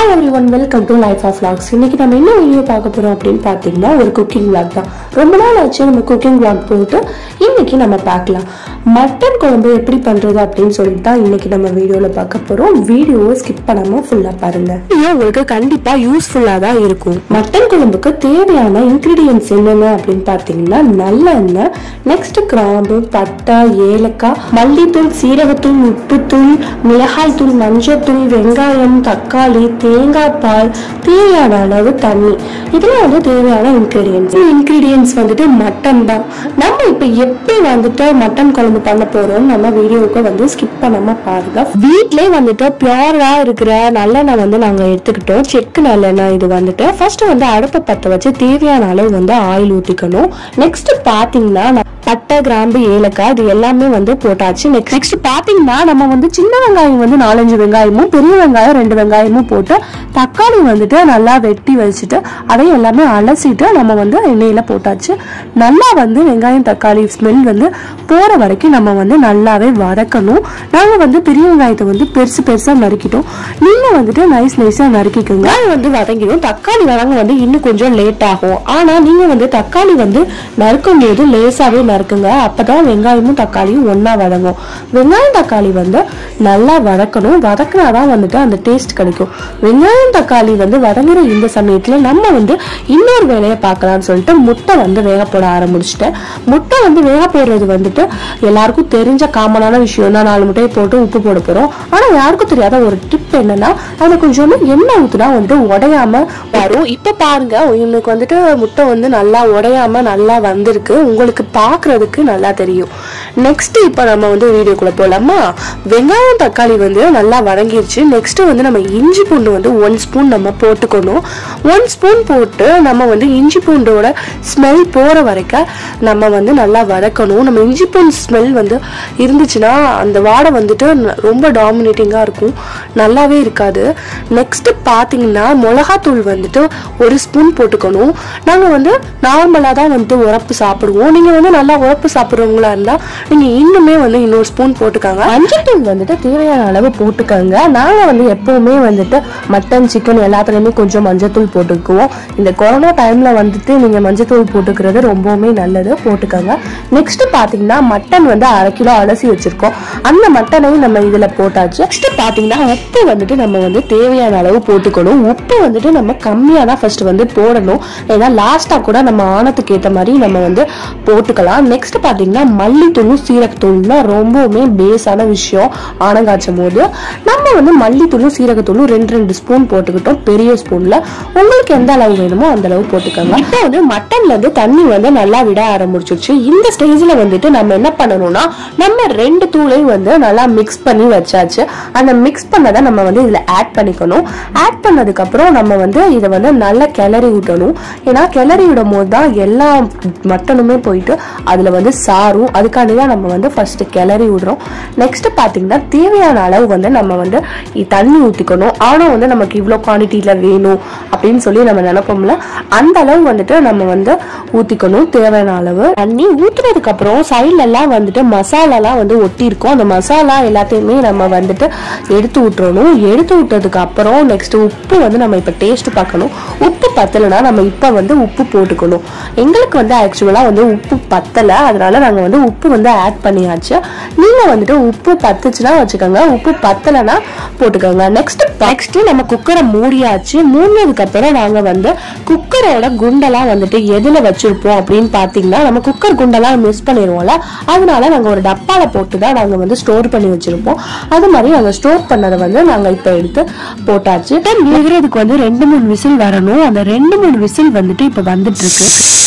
hi everyone welcome to life of vlogs இன்னைக்கு நம்ம என்ன வீடியோ பார்க்க போறோம் அப்படின்னு பார்த்தீங்கன்னா ஒரு குக்கிங் vlog தான் ரொம்ப நாள் ஆச்சு நம்ம குக்கிங் vlog போட்டு இன்னைக்கு நம்ம பார்க்கலாம் மட்டன் குழம்பு எப்படி பண்றது அப்படின்னு சொல்லிட்டு தான் இன்னைக்கு நம்ம வீடியோல பார்க்க போறோம் வீடியோவை ஸ்கிப் பண்ணாம ஃபுல்லா பாருங்க இது உங்களுக்கு கண்டிப்பா யூஸ்ஃபுல்லா தான் இருக்கும் மட்டன் குழம்புக்கு தேவையான இன்கிரீடியன்ஸ் என்னென்ன அப்படின்னு பார்த்தீங்கன்னா நல்லெண்ணெய் நெக்ஸ்ட் கிராம்பு பட்டை ஏலக்காய் மல்லித்தூள் சீரகத்தூள் உப்புத்தூள் மிளகாய் தூள் மஞ்சத்தூள் வெங்காயம் தக்காளி தேங்காய் பால் தேவையான அளவு தண்ணி இதெல்லாம் வந்து தேவையான இன்கிரீடியன்ஸ் இன்கிரீடியன்ஸ் வந்துட்டு மட்டன் தான் நம்ம இப்போ எப்படி வந்துட்டு மட்டன் குழம்பு பண்ண போறோம் நம்ம வீடியோவுக்கு வந்து ஸ்கிப் பண்ணாம பாருங்க வீட்லயே வந்துட்டு பியூரா இருக்கிற நல்லெண்ணெய் வந்து நாங்க எடுத்துக்கிட்டோம் செக்கு நல்லெண்ணெய் இது வந்துட்டு ஃபர்ஸ்ட் வந்து அடுப்பை பத்த வச்சு தேவையான அளவு வந்து ஆயில் ஊத்திக்கணும் நெக்ஸ்ட் பாத்தீங்கன்னா நான் பட்டை கிராம்பு ஏலக்காய் இது எல்லாமே வந்து போட்டாச்சு நெக்ஸ்ட் பாத்தீங்கன்னா நம்ம வந்து சின்ன வெங்காயம் வந்து நாலஞ்சு வெங்காயமும் பெரிய வெங்காயம் ரெண்டு வெங்காயமும் போட்டு தக்காளி வந்துட்டு நல்லா வெட்டி வச்சுட்டு அதையும் எல்லாமே அலசிட்டு நம்ம வந்து எண்ணெயில போட்டாச்சு நல்லா வந்து வெங்காயம் தக்காளி ஸ்மெல் வந்து போற வரைக்கும் நம்ம வந்து நல்லாவே வதக்கணும் நாங்க வந்து பெரிய வெங்காயத்தை வந்து பெருசு பெருசா நறுக்கிட்டோம் நீங்க வந்துட்டு நைஸ் நைஸா நறுக்கிக்கோங்க அது வந்து வதங்கிடும் தக்காளி வதங்க வந்து இன்னும் கொஞ்சம் லேட் ஆகும் ஆனா நீங்க வந்து தக்காளி வந்து நறுக்கும் போது லேசாவே நறுக்குங்க அப்பதான் வெங்காயமும் தக்காளியும் ஒண்ணா வதங்கும் வெங்காயம் தக்காளி வந்து நல்லா வதக்கணும் வதக்கினாதான் வந்துட்டு அந்த டேஸ்ட் கிடைக்கும் வெங்காயம் தக்காளி வந்து வதங்குற இந்த சமயத்துல நம்ம வந்து இன்னொரு வேலையை பார்க்கலாம்னு சொல்லிட்டு முட்டை வந்து வேக போட ஆரம்பிச்சிட்டேன் முட்டை வந்து வேக போடுறது வந்துட்டு எல்லாருக்கும் தெரிஞ்ச காமனான விஷயம் தான் நாலு முட்டையை போட்டு உப்பு போட போறோம் ஆனா யாருக்கும் தெரியாத ஒரு டிப் என்னன்னா அதுல கொஞ்சோண்டு எண்ணெய் ஊத்துனா வந்து உடையாம வரும் இப்ப பாருங்க உங்களுக்கு வந்துட்டு முட்டை வந்து நல்லா உடையாம நல்லா வந்திருக்கு உங்களுக்கு பாக்குறதுக்கு நல்லா தெரியும் நெக்ஸ்ட் இப்ப நம்ம வந்து வீடியோக்குள்ள போலாமா வெங்காயம் தக்காளி வந்து நல்லா வதங்கிருச்சு நெக்ஸ்ட் வந்து நம்ம இஞ்சி பூண்டு வந்து ஒன் ஸ்பூன் நம்ம போட்டுக்கணும் ஒன் ஸ்பூன் போட்டு நம்ம வந்து இஞ்சி பூண்டோட ஸ்மெல் போற வரைக்கும் நம்ம வந்து நல்லா வதக்கணும் நம்ம இஞ்சி பூண்டு ஸ்மெல் வந்து இருந்துச்சுன்னா அந்த வாடை வந்துட்டு ந- ரொம்ப டாமினேட்டிங்காக இருக்கும் நல்லாவே இருக்காது நெக்ஸ்ட் பார்த்தீங்கன்னா மிளகாத்தூள் வந்துட்டு ஒரு ஸ்பூன் போட்டுக்கணும் நாங்கள் வந்து நார்மலாக தான் வந்துட்டு உரப்பு சாப்பிடுவோம் நீங்கள் வந்து நல்லா உரப்பு சாப்பிட்றவங்களா இருந்தால் நீங்கள் இன்னுமே வந்து இன்னொரு ஸ்பூன் போட்டுக்கோங்க மஞ்சத்தூள் வந்துட்டு தேவையான அளவு போட்டுக்கோங்க நாங்கள் வந்து எப்பவுமே வந்துட்டு மட்டன் சிக்கன் எல்லாத்துலேயுமே கொஞ்சம் மஞ்சத்தூள் போட்டுக்குவோம் இந்த கொரோனா டைமில் வந்துட்டு நீங்கள் மஞ்சத்தூள் போட்டுக்கிறது ரொம்பவுமே நல்லது போட்டுக்கோங்க நெக்ஸ்ட் பார்த்தீங்கன்னா மட்டன் வந்து அரை கிலோ அலசி வச்சிருக்கோம் அந்த மட்டனையும் நம்ம இதில் போட்டாச்சு நெக்ஸ்ட் பார்த்தீங்கன்னா உப்பு வந்துட்டு நம்ம வந்து தேவையான அளவு போட்டுக்கணும் உப்பு வந்துட்டு நம்ம கம்மியாக தான் ஃபர்ஸ்ட் வந்து போடணும் ஏன்னா லாஸ்ட்டாக கூட நம்ம ஆனத்துக்கு ஏற்ற மாதிரி நம்ம வந்து போட்டுக்கலாம் நெக்ஸ்ட் பார்த்தீங்கன்னா மல்லித்தூளும் சீரகத்தூள்னா ரொம்பவுமே பேஸான விஷயம் ஆனம் காய்ச்சும் போது நம்ம வந்து மல்லித்தூளும் சீரகத்தூளும் ரெண்டு ரெண்டு ஸ்பூன் போட்டுக்கிட்டோம் பெரிய ஸ்பூன்ல உங்களுக்கு எந்த அளவு வேணுமோ அந்த அளவு போட்டுக்கோங்க இப்போ வந்து மட்டன்ல இருந்து தண்ணி வந்து நல்லா விட ஆரம்பிச்சிருச்சு இந்த ஸ்டேஜ்ல வந்துட்டு நம்ம என்ன பண்ணணும்னா நம்ம ரெண்டு தூளையும் வந்து நல்லா மிக்ஸ் பண்ணி வச்சாச்சு அந்த மிக்ஸ் பண்ணதை நம்ம வந்து இதுல ஆட் பண்ணிக்கணும் ஆட் பண்ணதுக்கு அப்புறம் நம்ம வந்து இதை வந்து நல்லா கிளறி விட்டணும் ஏன்னா கிளறி விடும் போது தான் எல்லா மட்டனுமே போயிட்டு அதுல வந்து சாரும் அதுக்காண்டி தான் நம்ம வந்து ஃபர்ஸ்ட் கிளறி விடுறோம் நெக்ஸ்ட் பாத்தீங்கன்னா தேவையான அளவு வந்து நம்ம வந்து இ- தண்ணி ஊத்திக்கணும் ஆனா வந்து நமக்கு இவ்வளோ குவான்டிட்டியில வேணும் அப்படின்னு சொல்லி நம்ம நினைப்போம்ல அந்த அளவு வந்துட்டு நம்ம வந்து ஊத்திக்கணும் தேவையான அளவு தண்ணி ஊத்துனதுக்கு அப்புறம் சைட்ல எல்லாம் வந்துட்டு மசாலாலாம் வந்து ஒட்டி இருக்கும் அந்த மசாலா எல்லாத்தையுமே நம்ம வந்துட்டு எடுத்து விட்டுறணும் எடுத்து விட்டதுக்கு அப்புறம் நெக்ஸ்ட் உப்பு வந்து நம்ம இப்போ டேஸ்ட் பார்க்கணும் உப்பு பத்தலைன்னா நம்ம இப்போ வந்து உப்பு போட்டுக்கணும் எங்களுக்கு வந்து ஆக்சுவலாக வந்து உப்பு பத்தலை அதனால நாங்கள் வந்து உப்பு வந்து ஆட் பண்ணியாச்சு நீங்கள் வந்துட்டு உப்பு பத்துச்சுன்னா வச்சுக்கோங்க உப்பு பத்தலைன்னா போட்டுக்கோங்க நெக்ஸ்ட் நெக்ஸ்ட் நம்ம குக்கரை மூடியாச்சு மூடினதுக்கு அப்புறம் நாங்கள் வந்து குக்கரோட குண்டெல்லாம் வந்துட்டு எதில் வச்சிருப்போம் அப்படின்னு பார்த்தீங்கன்னா நம்ம குக்கர் குண்டெல்லாம் மிஸ் பண்ணிடுவோம்ல அதனால நாங்கள் ஒரு டப்பால போட்டு தான் நாங்கள் வந்து ஸ்டோர் பண்ணி வச்சிருப்போம் அது மாதிரி நாங்கள் ஸ்டோர் பண்ணதை வந்து நாங்கள் இப்போ எடுத்து போட்டாச்சு வேகிறதுக்கு வந்து ரெண்டு மூணு விசில் வரணும் அந்த ரெண்டு மூணு விசில் வந்துட்டு இப்போ வந்துட்டு இருக்கு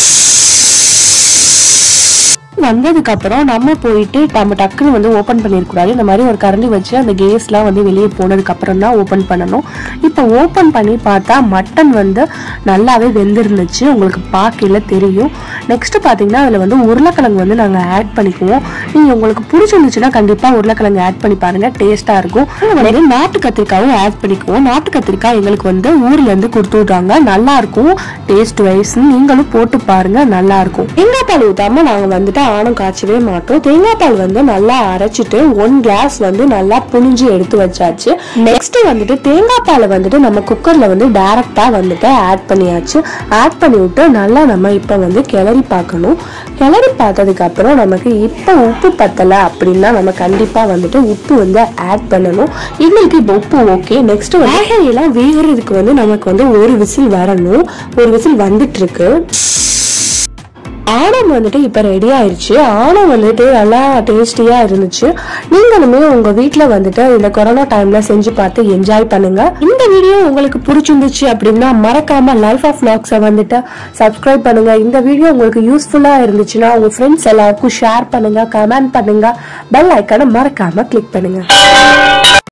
வந்ததுக்கு அப்புறம் நம்ம போயிட்டு நம்ம டக்குன்னு வந்து ஓப்பன் பண்ணிடக்கூடாது இந்த மாதிரி ஒரு கரண்டி வச்சு அந்த கேஸ்லாம் வந்து வெளியே போனதுக்கு அப்புறம் தான் ஓப்பன் பண்ணணும் இப்போ ஓப்பன் பண்ணி பார்த்தா மட்டன் வந்து நல்லாவே வெந்திருந்துச்சு உங்களுக்கு பார்க்கல தெரியும் நெக்ஸ்ட் பார்த்தீங்கன்னா அதில் வந்து உருளைக்கிழங்கு வந்து நாங்கள் ஆட் பண்ணிக்குவோம் நீங்கள் உங்களுக்கு பிடிச்சிருந்துச்சுன்னா கண்டிப்பாக உருளைக்கிழங்கு ஆட் பண்ணி பாருங்க டேஸ்ட்டாக இருக்கும் அதுல வந்து நாட்டு கத்திரிக்காயும் ஆட் பண்ணிக்குவோம் நாட்டு கத்திரிக்காய் எங்களுக்கு வந்து ஊர்ல இருந்து கொடுத்து விட்டாங்க நல்லா இருக்கும் டேஸ்ட் வைஸ் நீங்களும் போட்டு பாருங்க நல்லா இருக்கும் தேங்காய் பால் ஊத்தாம நாங்க வந்துட்டு ஆணம் காய்ச்சவே மாட்டோம் தேங்காய் பால் வந்து நல்லா அரைச்சிட்டு ஒன் கிளாஸ் வந்து நல்லா புழிஞ்சு எடுத்து வச்சாச்சு நெக்ஸ்ட் வந்துட்டு தேங்காய் பாலை வந்துட்டு நம்ம குக்கர்ல வந்து டைரக்டா வந்துட்டு ஆட் பண்ணியாச்சு ஆட் பண்ணி விட்டு நல்லா நம்ம இப்போ வந்து கிளறி பார்க்கணும் கிளறி பார்த்ததுக்கு அப்புறம் நமக்கு இப்போ உப்பு பத்தலை அப்படின்னா நம்ம கண்டிப்பா வந்துட்டு உப்பு வந்து ஆட் பண்ணணும் எங்களுக்கு இப்போ உப்பு ஓகே நெக்ஸ்ட் வேகையெல்லாம் வேகிறதுக்கு வந்து நமக்கு வந்து ஒரு விசில் வரணும் ஒரு விசில் வந்துட்டு இருக்கு ஆணம் வந்துட்டு இப்போ ரெடி ஆயிருச்சு ஆணம் வந்துட்டு நல்லா டேஸ்டியாக இருந்துச்சு நீங்களுமே உங்கள் வீட்டில் வந்துட்டு இந்த கொரோனா டைமில் செஞ்சு பார்த்து என்ஜாய் பண்ணுங்க இந்த வீடியோ உங்களுக்கு பிடிச்சிருந்துச்சு அப்படின்னா மறக்காம லைஃப் ஆஃப் வ்ளாக்ஸை வந்துட்டு சப்ஸ்கிரைப் பண்ணுங்க இந்த வீடியோ உங்களுக்கு யூஸ்ஃபுல்லாக இருந்துச்சுன்னா உங்கள் ஃப்ரெண்ட்ஸ் எல்லாருக்கும் ஷேர் பண்ணுங்க கமெண்ட் பண்ணுங்க பெல் ஐக்கானை மறக்காம கிளிக் பண்ணுங்க